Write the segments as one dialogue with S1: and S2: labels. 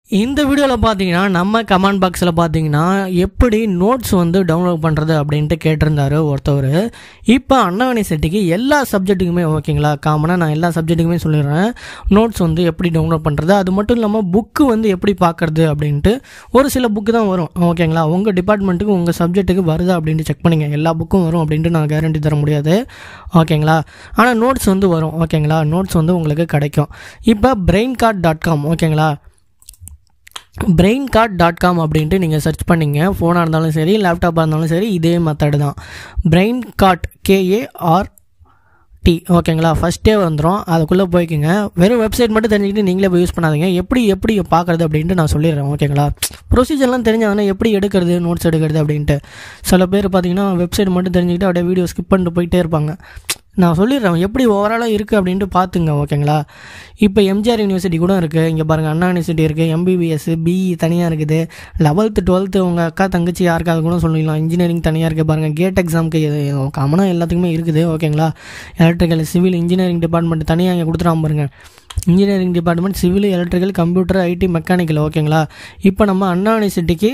S1: இந்த வீடியோவில் பார்த்தீங்கன்னா நம்ம கமெண்ட் பாக்ஸில் பார்த்தீங்கன்னா எப்படி நோட்ஸ் வந்து டவுன்லோட் பண்ணுறது அப்படின்ட்டு கேட்டிருந்தாரு ஒருத்தவர் இப்போ அண்ணா யூனிவர்சிட்டிக்கு எல்லா சப்ஜெக்ட்டுக்குமே ஓகேங்களா காமனாக நான் எல்லா சப்ஜெக்ட்டுக்குமே சொல்லிடுறேன் நோட்ஸ் வந்து எப்படி டவுன்லோட் பண்ணுறது அது மட்டும் இல்லாமல் புக்கு வந்து எப்படி பார்க்குறது அப்படின்ட்டு ஒரு சில புக்கு தான் வரும் ஓகேங்களா உங்கள் டிபார்ட்மெண்ட்டுக்கு உங்கள் சப்ஜெக்ட்டுக்கு வருதா அப்படின்ட்டு செக் பண்ணிங்க எல்லா புக்கும் வரும் அப்படின்ட்டு நான் கேரண்டி தர முடியாது ஓகேங்களா ஆனால் நோட்ஸ் வந்து வரும் ஓகேங்களா நோட்ஸ் வந்து உங்களுக்கு கிடைக்கும் இப்போ பிரெயின் கார்ட் டாட் காம் ஓகேங்களா பிரெயின் கார்ட் டாட் காம் அப்படின்ட்டு நீங்கள் சர்ச் பண்ணிங்க ஃபோனாக இருந்தாலும் சரி லேப்டாப்பாக இருந்தாலும் சரி இதே மெத்தடு தான் பிரெயின் கார்ட் கேஏஆர் டி ஓகேங்களா ஃபஸ்ட்டே வந்துடும் அதுக்குள்ளே போய்க்குங்க வெறும் வெப்சைட் மட்டும் தெரிஞ்சுக்கிட்டு நீங்களே போய் யூஸ் பண்ணாதீங்க எப்படி எப்படி பார்க்குறது அப்படின்ட்டு நான் சொல்லிடுறேன் ஓகேங்களா ப்ரொசீஜர்லாம் தெரிஞ்சாங்கன்னா எப்படி எடுக்கிறது நோட்ஸ் எடுக்கிறது அப்படின்ட்டு சில பேர் பார்த்தீங்கன்னா வெப்சைட் மட்டும் தெரிஞ்சுக்கிட்டு அப்படியே வீடியோ ஸ்கிப் பண்ணிட்டு போயிட்டே இருப்பாங்க நான் சொல்லிடுறேன் எப்படி ஓவராலாக இருக்குது அப்படின்ட்டு பார்த்துங்க ஓகேங்களா இப்போ எம்ஜிஆர் யூனிவர்சிட்டி கூட இருக்குது இங்கே பாருங்கள் அண்ணா யூனிவர்சிட்டி இருக்குது எம்பிபிஎஸ் பிஇ தனியாக இருக்குது லெவல்த்து டுவெல்த்து உங்கள் அக்கா தங்கச்சி யாருக்காவது கூட சொல்லிடலாம் இன்ஜினியரிங் தனியாக இருக்குது பாருங்கள் கேட் எக்ஸாமுக்கு காமனாக எல்லாத்துக்குமே இருக்குது ஓகேங்களா எலக்ட்ரிக்கல் சிவில் இன்ஜினியரிங் டிபார்ட்மெண்ட் தனியாக இங்கே கொடுத்துறாம பாருங்கள் engineering department civil electrical computer IT mechanical ஓகேங்களா இப்போ நம்ம அண்ணா யூனிவர்சிட்டிக்கு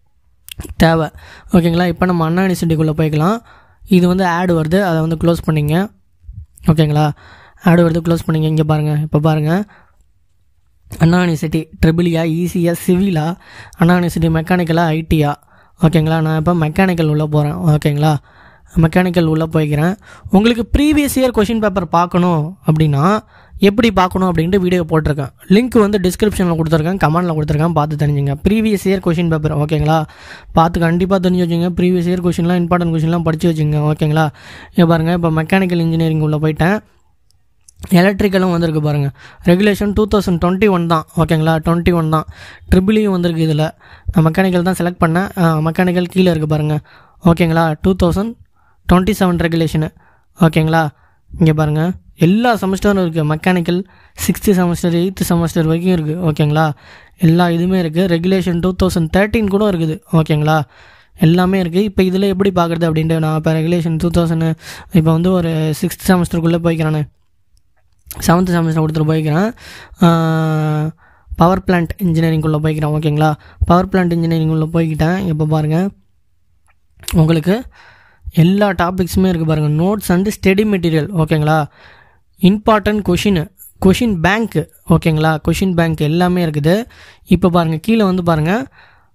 S1: தேவை ஓகேங்களா இப்போ நம்ம அண்ணா யூனிவர்சிட்டிக்குள்ளே போய்க்கலாம் இது வந்து ஆடு வருது அதை வந்து க்ளோஸ் பண்ணிங்க ஓகேங்களா ஆடு வருது க்ளோஸ் பண்ணிங்க இங்கே பாருங்கள் இப்போ பாருங்கள் அண்ணா யூனிவர்சிட்டி ட்ரிபிளியா ஈஸியாக சிவிலா அண்ணா யூனிவர்சிட்டி மெக்கானிக்கலா ஐடியா ஓகேங்களா நான் இப்போ மெக்கானிக்கல் உள்ளே போகிறேன் ஓகேங்களா மெக்கானிக்கல் உள்ளே போய்க்கிறேன் உங்களுக்கு ப்ரீவியஸ் இயர் கொஷின் பேப்பர் பார்க்கணும் அப்படின்னா எப்படி பார்க்கணும் அப்படின்ட்டு வீடியோ போட்டிருக்கேன் லிங்க் வந்து டிஸ்கிரிப்ஷனில் கொடுத்துருக்கேன் கமெண்டில் கொடுத்துருக்கேன் பார்த்து தெரிஞ்சுங்க ப்ரீவியஸ் இயர் கொஷின் பேப்பர் ஓகேங்களா பார்த்து கண்டிப்பாக தெரிஞ்சு வச்சுங்க ப்ரீவியஸ் இயர் கொஷின்லாம் இம்பார்ட்டன்ட் கொஷின்லாம் படித்து வச்சுங்க ஓகேங்களா இங்கே பாருங்கள் இப்போ மெக்கானிக்கல் இன்ஜினியரிங் உள்ளே போயிட்டேன் எலக்ட்ரிக்கலும் வந்திருக்கு பாருங்கள் regulation two thousand twenty one தான் ஓகேங்களா டுவெண்ட்டி ஒன் தான் ட்ரிபிளியும் வந்திருக்கு இதில் நான் மெக்கானிக்கல் தான் செலக்ட் பண்ணேன் மெக்கானிக்கல் கீழே இருக்குது பாருங்கள் ஓகேங்களா two thousand twenty seven regulation ஓகேங்களா இங்கே பாருங்கள் எல்லா செமஸ்டரும் இருக்குது mechanical sixth semester eighth semester வரைக்கும் இருக்குது ஓகேங்களா எல்லா இதுவுமே இருக்குது ரெகுலேஷன் டூ தௌசண்ட் தேர்ட்டின் கூட இருக்குது ஓகேங்களா எல்லாமே இருக்குது இப்போ இதில் எப்படி பார்க்குறது அப்படின்ட்டு நான் இப்போ ரெகுலேஷன் டூ தௌசண்ட் இப்போ வந்து ஒரு சிக்ஸ்த் செமஸ்டருக்குள்ளே போய்க்கிறேன் செவன்த் செமஸ்டர் கொடுத்துட்டு போய்க்கிறேன் பவர் பிளான்ட் இன்ஜினியரிங்குள்ளே போய்க்கிறேன் ஓகேங்களா பவர் பிளான்ட் இன்ஜினியரிங்குள்ளே போய்க்கிட்டேன் இப்போ பாருங்கள் உங்களுக்கு எல்லா டாபிக்ஸுமே இருக்குது பாருங்கள் நோட்ஸ் அண்டு ஸ்டடி மெட்டீரியல் ஓகேங்களா இம்பார்ட்டன்ட் கொஷின் கொஷின் பேங்க்கு ஓகேங்களா கொஷின் பேங்க் எல்லாமே இருக்குது இப்போ பாருங்கள் கீழே வந்து பாருங்கள்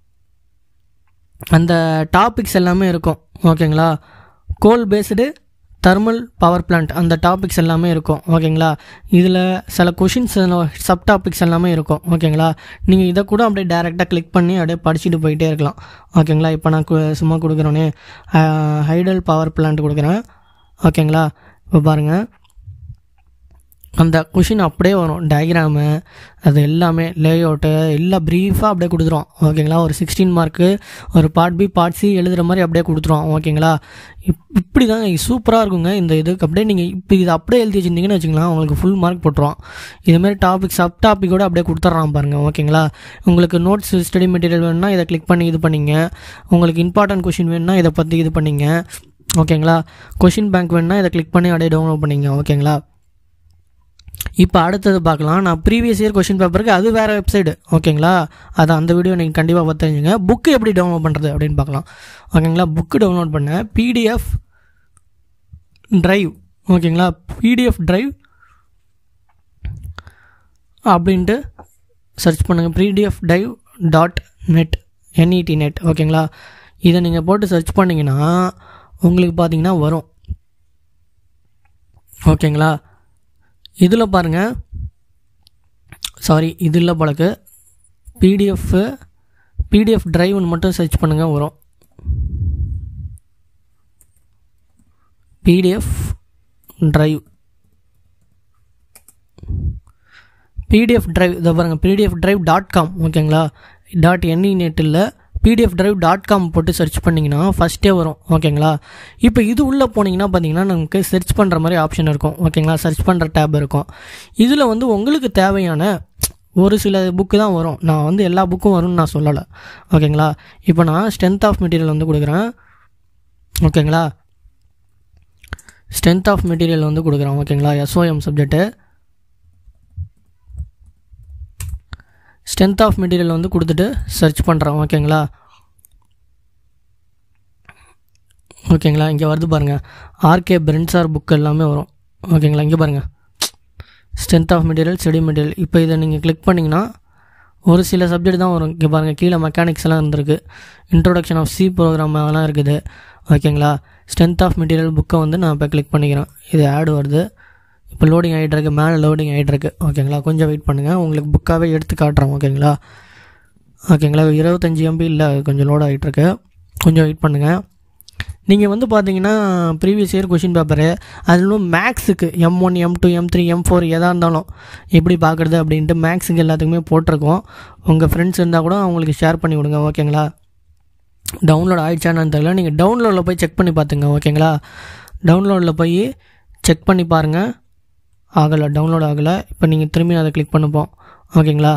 S1: அந்த டாபிக்ஸ் எல்லாமே இருக்கும் ஓகேங்களா coal based thermal power plant அந்த டாபிக்ஸ் எல்லாமே இருக்கும் ஓகேங்களா இதில் சில கொஷின்ஸ் சப் டாபிக்ஸ் எல்லாமே இருக்கும் ஓகேங்களா நீங்கள் இதை கூட அப்படியே டேரெக்டாக கிளிக் பண்ணி அப்படியே படிச்சுட்டு போயிட்டே இருக்கலாம் ஓகேங்களா இப்போ நான் கு- சும்மா கொடுக்குறோன்னே ஹைடல் பவர் பிளான்ட் கொடுக்குறேன் ஓகேங்களா இப்போ பாருங்கள் அந்த கொஷின் அப்படியே வரும் டயக்ராமு அது எல்லாமே லேஅவுட்டு எல்லாம் ப்ரீஃபாக அப்படியே கொடுத்துரும் ஓகேங்களா ஒரு சிக்ஸ்டீன் மார்க்கு ஒரு பார்ட் பி பார்ட் சி எழுதுகிற மாதிரி அப்படியே கொடுத்துரும் ஓகேங்களா இப் இப்படி தாங்க சூப்பராக இருக்குங்க இந்த இதுக்கு அப்படியே நீங்கள் இப்போ இது அப்படியே எழுதி வச்சிருந்தீங்கன்னு வச்சுக்கலாம் உங்களுக்கு ஃபுல் மார்க் போட்டுருவான் இதுமாரி டாபிக் சப் டாப்பிக்கோட அப்படியே கொடுத்துட்றான் பாருங்கள் ஓகேங்களா உங்களுக்கு நோட்ஸ் ஸ்டடி மெட்டீரியல் வேணும்னா இதை கிளிக் பண்ணி இது பண்ணிங்க உங்களுக்கு இம்பார்ட்டன்ட் கொஷின் வேணும்னா இதை பற்றி இது பண்ணிங்க ஓகேங்களா கொஷின் பேங்க் வேணும்னா இதை கிளிக் பண்ணி அப்படியே டவுன்லோட் பண்ணிங்க ஓகேங்களா இப்போ அடுத்தது பார்க்கலாம் நான் ப்ரீவியஸ் இயர் கொஷின் பேப்பருக்கு அது வேறு வெப்சைடு ஓகேங்களா அது அந்த வீடியோ நீங்கள் கண்டிப்பாக பார்த்து தெரிஞ்சுங்க புக்கு எப்படி டவுன்லோட் பண்ணுறது அப்படின்னு பார்க்கலாம் ஓகேங்களா புக்கு டவுன்லோட் பண்ண பிடிஎஃப் டிரைவ் ஓகேங்களா பிடிஎஃப் டிரைவ் அப்படின்ட்டு சர்ச் பண்ணுங்கள் PDF drive dot net NET net ஓகேங்களா இதை நீங்கள் போட்டு சர்ச் பண்ணிங்கன்னா உங்களுக்கு பார்த்தீங்கன்னா வரும் ஓகேங்களா இதில் பாருங்கள் சாரி இது இல்லை பழக்கு பிடிஎஃப் பிடிஎஃப் டிரைவ்னு மட்டும் சர்ச் பண்ணுங்கள் வரும் பிடிஎஃப் டிரைவ் பிடிஎஃப் டிரைவ் இதை பாருங்கள் பிடிஎஃப் டிரைவ் டாட் காம் ஓகேங்களா டாட் என்இ நெட்டில் பிடிஎஃப் டிரைவ் டாட் காம் போட்டு சர்ச் பண்ணிங்கன்னா ஃபஸ்ட்டே வரும் ஓகேங்களா இப்போ இது உள்ளே போனீங்கன்னா பார்த்தீங்கன்னா நமக்கு சர்ச் பண்ணுற மாதிரி ஆப்ஷன் இருக்கும் ஓகேங்களா சர்ச் பண்ணுற டேப் இருக்கும் இதில் வந்து உங்களுக்கு தேவையான ஒரு சில புக்கு தான் வரும் நான் வந்து எல்லா புக்கும் வரும்னு நான் சொல்லலை ஓகேங்களா இப்போ நான் ஸ்ட்ரென்த் ஆஃப் மெட்டீரியல் வந்து கொடுக்குறேன் ஓகேங்களா ஸ்ட்ரென்த் ஆஃப் மெட்டீரியல் வந்து கொடுக்குறேன் ஓகேங்களா SOM subject strength of material வந்து கொடுத்துட்டு சர்ச் பண்ணுறோம் ஓகேங்களா ஓகேங்களா இங்கே வருது பாருங்கள் ஆர்கே பிரென்சார் புக் எல்லாமே வரும் ஓகேங்களா இங்கே பாருங்கள் strength of material study material இப்போ இதை நீங்கள் கிளிக் பண்ணிங்கன்னா ஒரு சில சப்ஜெக்ட் தான் வரும் இங்கே பாருங்கள் கீழே மெக்கானிக்ஸ் எல்லாம் இருந்திருக்கு இன்ட்ரோடக்ஷன் ஆஃப் சி ப்ரோக்ராம் அதெல்லாம் இருக்குது ஓகேங்களா ஸ்ட்ரென்த் ஆஃப் மெட்டீரியல் புக்கை வந்து நான் இப்போ கிளிக் பண்ணிக்கிறேன் இது ஆட் வருது இப்போ லோடிங் ஆகிட்டு இருக்கு மேலே லோடிங் ஆகிட்டு இருக்கு ஓகேங்களா கொஞ்சம் வெயிட் பண்ணுங்கள் உங்களுக்கு புக்காகவே எடுத்து காட்டுறேன் ஓகேங்களா ஓகேங்களா இருபத்தஞ்சி எம்பி இல்லை கொஞ்சம் லோட் ஆகிட்டுருக்கு கொஞ்சம் வெயிட் பண்ணுங்கள் நீங்கள் வந்து பார்த்தீங்கன்னா ப்ரீவியஸ் இயர் கொஷின் பேப்பரு அதிலும் மேக்ஸுக்கு M one M two M three M four எதாக இருந்தாலும் எப்படி பார்க்குறது அப்படின்ட்டு மேக்ஸுக்கு எல்லாத்துக்குமே போட்டிருக்கோம் உங்கள் ஃப்ரெண்ட்ஸ் இருந்தால் கூட அவங்களுக்கு ஷேர் பண்ணி விடுங்க ஓகேங்களா டவுன்லோட் ஆகிடுச்சான்னு தெரியல நீங்கள் டவுன்லோடில் போய் செக் பண்ணி பார்த்துங்க ஓகேங்களா டவுன்லோடில் போய் செக் பண்ணி பாருங்கள் ஆகலை டவுன்லோட் ஆகலை இப்போ நீங்கள் திரும்பி அதை கிளிக் பண்ணுப்போம் ஓகேங்களா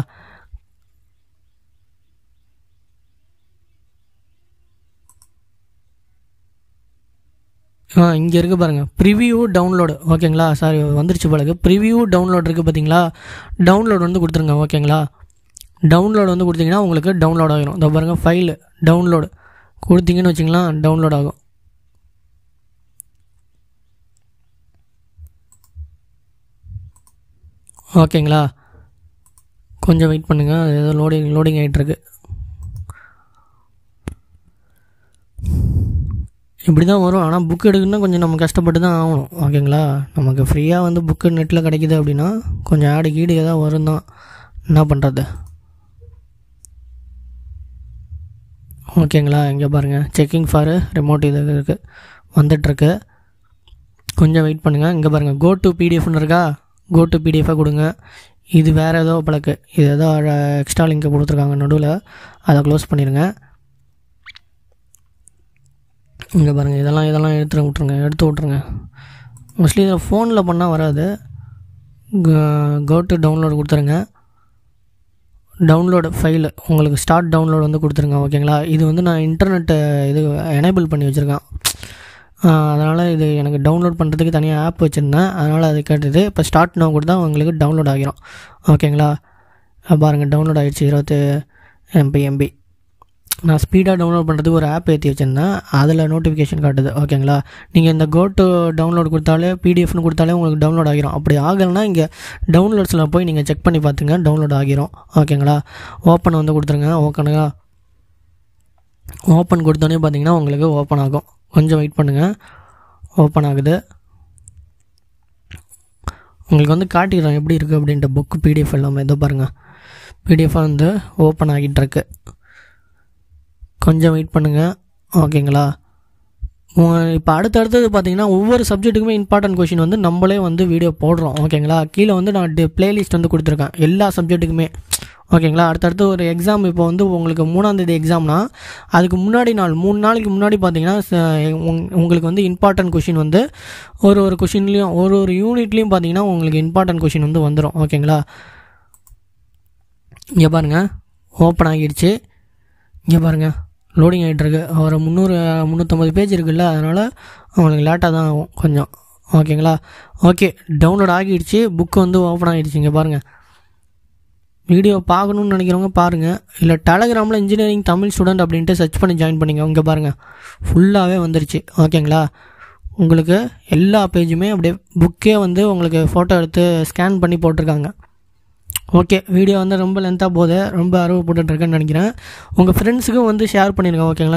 S1: ஆ இங்கே இருக்குது பாருங்கள் ப்ரிவியூ டவுன்லோடு ஓகேங்களா சாரி வந்துருச்சு பிறகு ப்ரிவியூ டவுன்லோட் இருக்குது பார்த்தீங்களா டவுன்லோட் வந்து கொடுத்துருங்க ஓகேங்களா டவுன்லோட் வந்து கொடுத்தீங்கன்னா உங்களுக்கு டவுன்லோட் ஆகிரும் இந்த பாருங்கள் ஃபைலு டவுன்லோடு கொடுத்தீங்கன்னு வச்சிங்களா டவுன்லோட் ஆகும் ஓகேங்களா கொஞ்சம் வெயிட் பண்ணுங்கள் அது ஏதோ லோடிங் லோடிங் ஆகிட்டுருக்கு இப்படி தான் வரும் ஆனால் புக் எடுக்கணும்னா கொஞ்சம் நம்ம கஷ்டப்பட்டு தான் ஆகணும் ஓகேங்களா நமக்கு ஃப்ரீயாக வந்து புக்கு நெட்டில் கிடைக்குது அப்படின்னா கொஞ்சம் ஆடு கீடு ஏதாவது வரும் தான் என்ன பண்ணுறது ஓகேங்களா இங்கே பாருங்கள் செக்கிங் ஃபார் ரிமோட் இது இருக்குது வந்துட்டுருக்கு கொஞ்சம் வெயிட் பண்ணுங்கள் இங்கே பாருங்கள் கோ டு பிடிஎஃப்னு இருக்கா கோ டு பிடிஎஃபாக கொடுங்க இது வேறு ஏதோ பழக்கு இது ஏதோ எக்ஸ்ட்ரா லிங்க்கை கொடுத்துருக்காங்க நடுவில் அதை க்ளோஸ் பண்ணிடுங்க இங்கே பாருங்கள் இதெல்லாம் இதெல்லாம் எடுத்து விட்ருங்க எடுத்து விட்ருங்க மோஸ்ட்லி இதை ஃபோனில் பண்ணால் வராது கோ டு டவுன்லோட் கொடுத்துருங்க டவுன்லோடு ஃபைலு உங்களுக்கு ஸ்டார்ட் டவுன்லோட் வந்து கொடுத்துருங்க ஓகேங்களா இது வந்து நான் இன்டர்நெட்டை இது எனேபிள் பண்ணி வச்சுருக்கேன் அதனால் இது எனக்கு டவுன்லோட் பண்ணுறதுக்கு தனியாக ஆப் வச்சுருந்தேன் அதனால் அது கேட்டது இப்போ ஸ்டார்ட் நோ கொடுத்தா உங்களுக்கு டவுன்லோட் ஆகிரும் ஓகேங்களா பாருங்கள் டவுன்லோட் ஆகிடுச்சு இருபத்தி எம்பி எம்பி நான் ஸ்பீடாக டவுன்லோட் பண்ணுறதுக்கு ஒரு ஆப் ஏற்றி வச்சுருந்தேன் அதில் நோட்டிஃபிகேஷன் காட்டுது ஓகேங்களா நீங்கள் இந்த கோ டு டவுன்லோட் கொடுத்தாலே பிடிஎஃப்னு கொடுத்தாலே உங்களுக்கு டவுன்லோட் ஆகிரும் அப்படி ஆகலைன்னா இங்கே டவுன்லோட்ஸில் போய் நீங்கள் செக் பண்ணி பார்த்துங்க டவுன்லோட் ஆகிரும் ஓகேங்களா ஓப்பன் வந்து கொடுத்துருங்க ஓகேங்களா ஓப்பன் கொடுத்தோன்னே பார்த்தீங்கன்னா உங்களுக்கு ஓப்பன் ஆகும் கொஞ்சம் வெயிட் பண்ணுங்கள் ஓப்பன் ஆகுது உங்களுக்கு வந்து காட்டிடுறேன் எப்படி இருக்குது அப்படின்ட்டு புக்கு பிடிஎஃப் எல்லாமே இதோ பாருங்கள் பிடிஎஃபாக வந்து ஓப்பன் ஆகிட்டு இருக்கு கொஞ்சம் வெயிட் பண்ணுங்கள் ஓகேங்களா இப்போ அடுத்தடுத்தது பார்த்தீங்கன்னா ஒவ்வொரு சப்ஜெக்ட்டுக்குமே இம்பார்ட்டன்ட் கொஷின் வந்து நம்மளே வந்து வீடியோ போடுறோம் ஓகேங்களா கீழே வந்து நான் பிளேலிஸ்ட் வந்து கொடுத்துருக்கேன் எல்லா சப்ஜெக்ட்டுக்குமே ஓகேங்களா அடுத்தடுத்து ஒரு எக்ஸாம் இப்போ வந்து உங்களுக்கு மூணாந்தேதி எக்ஸாம்னா அதுக்கு முன்னாடி நாள் மூணு நாளைக்கு முன்னாடி பார்த்தீங்கன்னா உங்களுக்கு வந்து இம்பார்ட்டன்ட் கொஷின் வந்து ஒரு ஒரு கொஷின்லேயும் ஒரு ஒரு யூனிட்லேயும் பார்த்தீங்கன்னா உங்களுக்கு இம்பார்ட்டன்ட் கொஷின் வந்து வந்துடும் ஓகேங்களா இங்கே பாருங்கள் ஓப்பன் ஆகிடுச்சு இங்கே பாருங்கள் லோடிங் ஆகிட்டுருக்கு ஒரு முந்நூறு முந்நூற்றம்பது பேஜ் இருக்குல்ல அதனால் உங்களுக்கு லேட்டாக தான் ஆகும் கொஞ்சம் ஓகேங்களா ஓகே டவுன்லோட் ஆகிடுச்சு புக்கு வந்து ஓப்பன் ஆகிடுச்சு இங்கே பாருங்கள் வீடியோ பார்க்கணுன்னு நினைக்கிறவங்க பாருங்கள் இல்லை டெலகிராமில் இன்ஜினியரிங் தமிழ் ஸ்டூடெண்ட் அப்படின்ட்டு சர்ச் பண்ணி ஜாயின் பண்ணிங்க இங்கே பாருங்கள் ஃபுல்லாகவே வந்துருச்சு ஓகேங்களா உங்களுக்கு எல்லா பேஜுமே அப்படியே புக்கே வந்து உங்களுக்கு ஃபோட்டோ எடுத்து ஸ்கேன் பண்ணி போட்டிருக்காங்க ஓகே வீடியோ வந்து ரொம்ப லென்த்தாக போகுது ரொம்ப அருவப்பட்டுருக்கேன்னு நினைக்கிறேன் உங்கள் ஃப்ரெண்ட்ஸுக்கும் வந்து ஷேர் பண்ணிடுங்க ஓகேங்களா